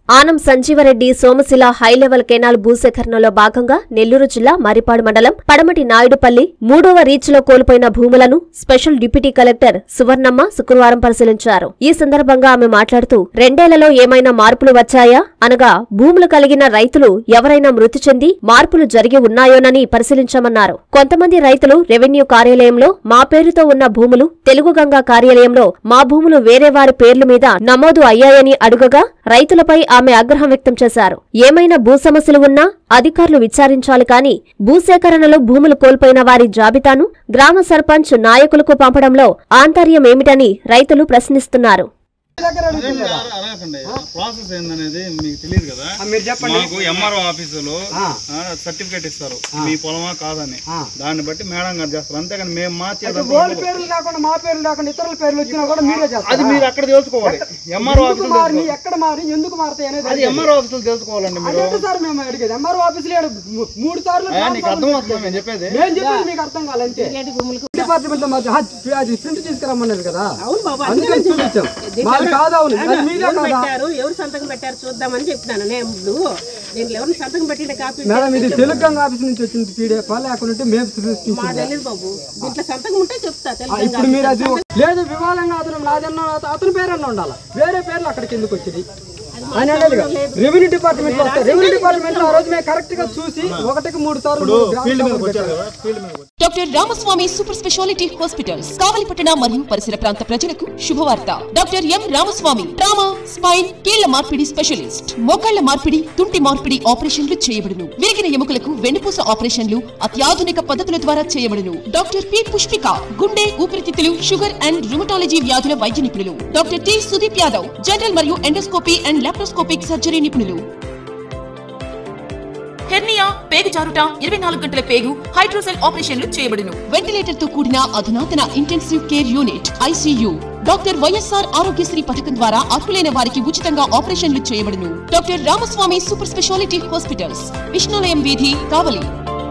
Anam Sanjeevareddy Somasila high level canal భూసేకరణలో భాగంగా నెల్లూరు జిల్లా మరిపాడు మండలం పడమటి నాయుడుపల్లి మూడవ రీచ్లో కోల్పోయిన భూములను స్పెషల్ డిప్యూటీ కలెక్టర్ సువర్ణమ్మ శుక్రవారం పరిశీలించారు ఈ సందర్భంగా ఆమె మాట్లాడుతూ రెండేళ్లలో ఏమైనా మార్పులు వచ్చాయా అనగా భూములు కలిగిన రైతులు ఎవరైనా మృతి చెంది మార్పులు జరిగి ఉన్నాయోనని పరిశీలించామన్నారు కొంతమంది రైతులు రెవెన్యూ కార్యాలయంలో మా పేరుతో ఉన్న భూములు తెలుగు గంగా కార్యాలయంలో మా భూములు వేరే వారి పేర్ల మీద నమోదు అయ్యాయని అడుగగా రైతులపై ఆమె ఆగ్రహం వ్యక్తం చేశారు ఏమైనా భూ సమస్యలు ఉన్నా అధికారులు విచారించాలి కానీ భూసేకరణలో భూములు కోల్పోయిన వారి జాబితాను గ్రామ సర్పంచ్ నాయకులకు పంపడంలో ఆంతర్యం ఏమిటని రైతులు ప్రశ్నిస్తున్నారు దగ్గర అదేం అడుగుతుంది కదా. అర- అడగకండి ప్రాసెస్ ఏందనేది మీకు తెలియదు కదా ఆ, మీరు చెప్పండి మాకు ఎంఆర్ఓ ఆఫీసులో ఆ. సర్టిఫికేట్ ఇస్తారు మీ పొలమా కాదని ఆ. దాన్ని బట్టి మేడం గారు చేస్తారు అంతేగాని మేము అయితే మార్చేది వాళ్ళ పేర్లు కాకుండా మా పేర్లు కాకుండా ఇతరుల పేర్లు వచ్చినా కూడా మీరే అది చేస్తారు మీరు అక్కడ తెలుసుకోవాలి ఎంఆర్ఓ ఎందుకు ఆఫీసులో మారి ఎక్కడ మారి ఎందుకు మారుతాయి అనేది అది ఎంఆర్ఓ ఆఫీసులో తెలుసుకోవాలండి మీరు అదే సార్ మేము అడిగేది ఎంఆర్ఓ ఆఫీసులో ఈడ ము- మూడు సార్లు అయ్యా, నీకు అర్థం అవుతుంది మేము చెప్పేది మేము చెప్పేది మీకు అర్థం కాలంటే డిపార్ట్మెంట్ లో మాది హ- అది ప్రింట్ తీసుకురమ్మన్నారు కదా అవును బాబు అందుకని చూపించాం మాది కాదు అవును అది మీదే ఎవరు కాదా పెట్టారు ఎవరు సంతకం పెట్టారు చూద్దామని చెప్పినాను నేను ఇప్పుడు దీంట్లో ఎవరు సంతకం పెట్టిన కాపీ మేడం ఇది తెలుగు ఆఫీస్ నుంచి వచ్చింది పీడిఎఫ్ లేకుంటే మేము మా సృష్టించింది తెలియదు బాబు దీంట్లో సంతకం ఉంటే చెప్తా ఆ, తెలుగు ఇప్పుడు మీరు అది లేదు వివాదంగా అతను నాదన్నా అతని పేరన్నా ఉండాలి వేరే పేర్లు అక్కడికి ఎందుకు వచ్చింది అని అనేది కాదు. రెవెన్యూ డిపార్ట్మెంట్ లో వస్తారు రెవెన్యూ డిపార్ట్మెంట్ లో ఆ రోజు మేము కరెక్ట్ గా చూసి ఒకటికి మూడు సార్లు గ్రామ సభలు పెట్టారు. Doctor Ramaswamy super speciality hospitals కావలిపట్టణ మరియు పరిసర ప్రాంత ప్రజలకు శుభవార్త doctor M Ramaswamy trauma spine కీళ్ల మార్పిడి స్పెషలిస్ట్ మోకాళ్ల మార్పిడి తుంటి మార్పిడి ఆపరేషన్లు చేయబడును విరిగిన ఎముకలకు వెన్నుపూస ఆపరేషన్లు అత్యాధునిక పద్ధతుల ద్వారా చేయబడును డాక్టర్ పి పుష్పిక గుండె ఊపిరితిత్తులు షుగర్ అండ్ రుమటాలజీ వ్యాధుల వైద్య నిపుణులు doctor T Sudeep Yadav general మరియు ఎండోస్కోపీ అండ్ లాప్రోస్కోపిక్ సర్జరీ నిపుణులు హెర్నియా పేగు జారుట ఇరవై నాలుగు గంటల పేగు హైడ్రోసెల్ ఆపరేషన్లు చేయబడును వెంటిలేటర్ తో కూడిన అధునాతన intensive care unit ICU doctor YSR Aarogyasri పథకం ద్వారా అర్హులైన వారికి ఉచితంగా ఆపరేషన్లు చేయబడును doctor Ramaswamy super speciality hospitals Vishnulayam వీధి కావలి